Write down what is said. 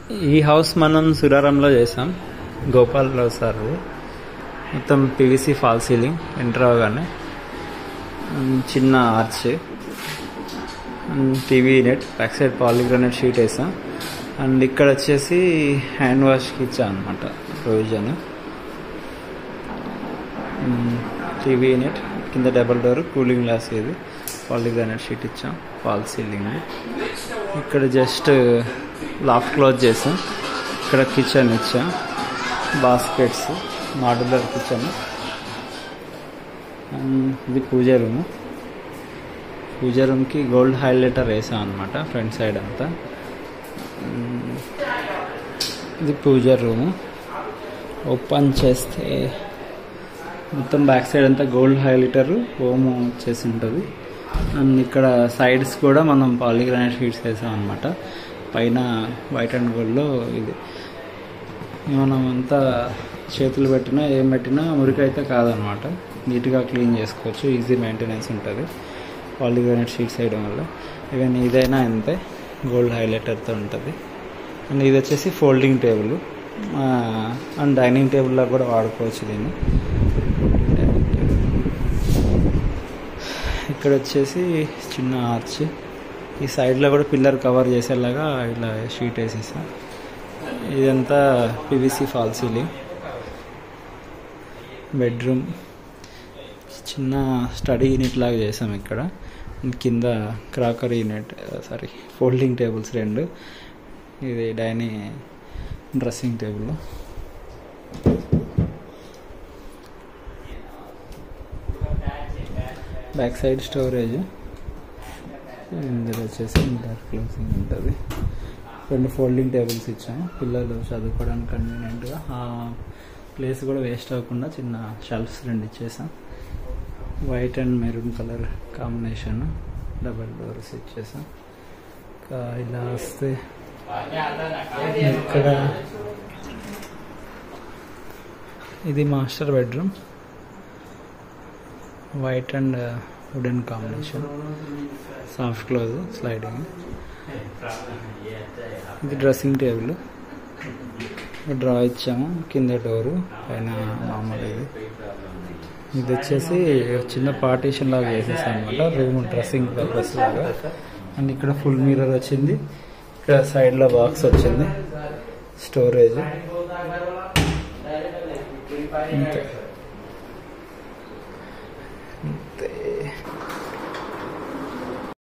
ఈ హౌస్ మనం సురారంలో చేసాం గోపాలరావు సార్ మొత్తం పివిసి ఫాల్ సీలింగ్ ఎంటర్ అవగానే ఉమ్, చిన్న arch TV net back side polygranite sheet వేసాం అండ్ ఇక్కడ వచ్చేసి హ్యాండ్ వాష్కి ఇచ్చా అనమాట ప్రొవిజన్ టీవీ నెట్ కింద డబల్ డోర్ కూలింగ్ గ్లాస్ ఇది పాలిగ్రానైట్ షీట్ ఇచ్చాం ఫాల్ సీలింగ్ ఇక్కడ జస్ట్ లాఫ్ట్ క్లోజ్ చేసాం ఇక్కడ కిచెన్ ఇచ్చాం బాస్కెట్స్ మాడ్యులర్ కిచెన్ ఇది పూజ రూమ్ పూజ రూమ్కి గోల్డ్ హైలైటర్ వేసాం అనమాట ఫ్రంట్ సైడ్ అంతా మ్మ్. ఇది పూజ రూము ఓపెన్ చేస్తే మొత్తం బ్యాక్ సైడ్ అంతా గోల్డ్ హైలైటర్ హోమ్ వచ్చేసి ఉంటుంది అండ్ ఇక్కడ సైడ్స్ కూడా మనం పాలిగ్రానైట్ షీట్స్ వేసాం అనమాట పైన వైట్ అండ్ గోల్డ్లో ఇది మనం అంతా చేతులు పెట్టినా ఏం పెట్టినా మురికైతే కాదనమాట నీట్గా క్లీన్ చేసుకోవచ్చు ఈజీ మెయింటెనెన్స్ ఉంటుంది పాలిగ్రానైట్ షీట్స్ వేయడం వల్ల ఈవెన్ ఇదైనా అంతే గోల్డ్ హైలైటర్తో ఉంటుంది అండ్ ఇది వచ్చేసి ఫోల్డింగ్ టేబుల్ అండ్ డైనింగ్ టేబుల్లో కూడా వాడుకోవచ్చు దీన్ని ఇక్కడ వచ్చేసి చిన్న ఆర్చ్ ఈ సైడ్లో కూడా పిల్లర్ కవర్ చేసేలాగా ఇలా షీట్ వేసేసా ఇదంతా పివిసి ఫాల్ సీలింగ్ బెడ్రూమ్ చిన్న స్టడీ యూనిట్ లాగా చేసాం ఇక్కడ కింద crockery unit sorry folding tables రెండు ఇది dining dressing table back side storage ఇందులో వచ్చేసి ఇంటర్ క్లోజింగ్ ఉంటుంది రెండు ఫోల్డింగ్ టేబుల్స్ ఇచ్చాము పిల్లలు చదువుకోవడానికి కన్వీనియంట్గా ఆ ప్లేస్ కూడా వేస్ట్ అవ్వకుండా చిన్న షెల్ఫ్స్ రెండు ఇచ్చేసాం white and maroon colour combination double doors ఇచ్చేసాం ఇంకా ఇలా వస్తే ఇక్కడ ఇది master bedroom white and wooden combination soft close sliding ఇది డ్రెస్సింగ్ టేబుల్ డ్రా ఇచ్చాము కింద డోరు పైన మామూలు ఇది ఇది వచ్చేసి చిన్న పార్టీషన్ లాగా వేసేసాం అనమాట రూమ్ డ్రెస్సింగ్ పర్పస్ లాగా అండ్ ఇక్కడ ఫుల్ మిర్రర్ వచ్చింది ఇక్కడ సైడ్లో బాక్స్ వచ్చింది స్టోరేజ్ అంతే